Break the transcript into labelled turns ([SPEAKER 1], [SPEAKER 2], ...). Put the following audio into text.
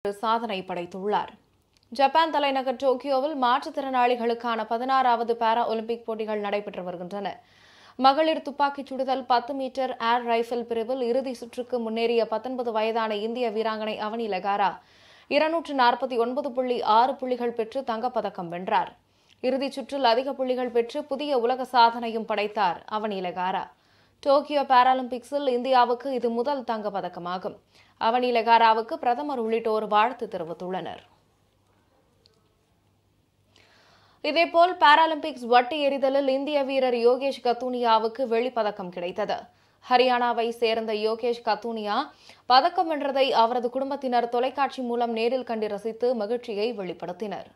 [SPEAKER 1] சாதனை படைத்துள்ளார் ஜப்பான் தலைநகர் டோக்கியோவில் மாற்றுத்திறனாளிகளுக்கான பதினாறாவது பாரா ஒலிம்பிக் போட்டிகள் நடைபெற்று வருகின்றன மகளிர் துப்பாக்கிச் சுடுதல் பத்து மீட்டர் ஏர் ரைஃபிள் பிரிவில் இறுதி சுற்றுக்கு முன்னேறிய பத்தொன்பது வயதான இந்திய வீராங்கனை அவனி லெகாரா இருநூற்று நாற்பத்தி ஒன்பது புள்ளி ஆறு புள்ளிகள் பெற்று தங்கப்பதக்கம் வென்றார் இறுதிச் சுற்றில் அதிக புள்ளிகள் பெற்று புதிய உலக சாதனையும் படைத்தார் அவனி லெகாரா டோக்கியோ பாராலிம்பிக்ஸில் இந்தியாவுக்கு இது முதல் தங்கப்பதக்கமாகும் அவனி லெகாராவுக்கு பிரதமர் உள்ளிட்டோர் வாழ்த்து தெரிவித்துள்ளனர் இதேபோல் பாராலிம்பிக்ஸ் வட்டி எறிதலில் இந்திய வீரர் யோகேஷ் கத்தூனியாவுக்கு வெள்ளிப்பதக்கம் கிடைத்தது ஹரியானாவை சேர்ந்த யோகேஷ் கத்தூனியா பதக்கம் வென்றதை அவரது குடும்பத்தினர் தொலைக்காட்சி மூலம் நேரில் கண்டு ரசித்து மகிழ்ச்சியை வெளிப்படுத்தினர்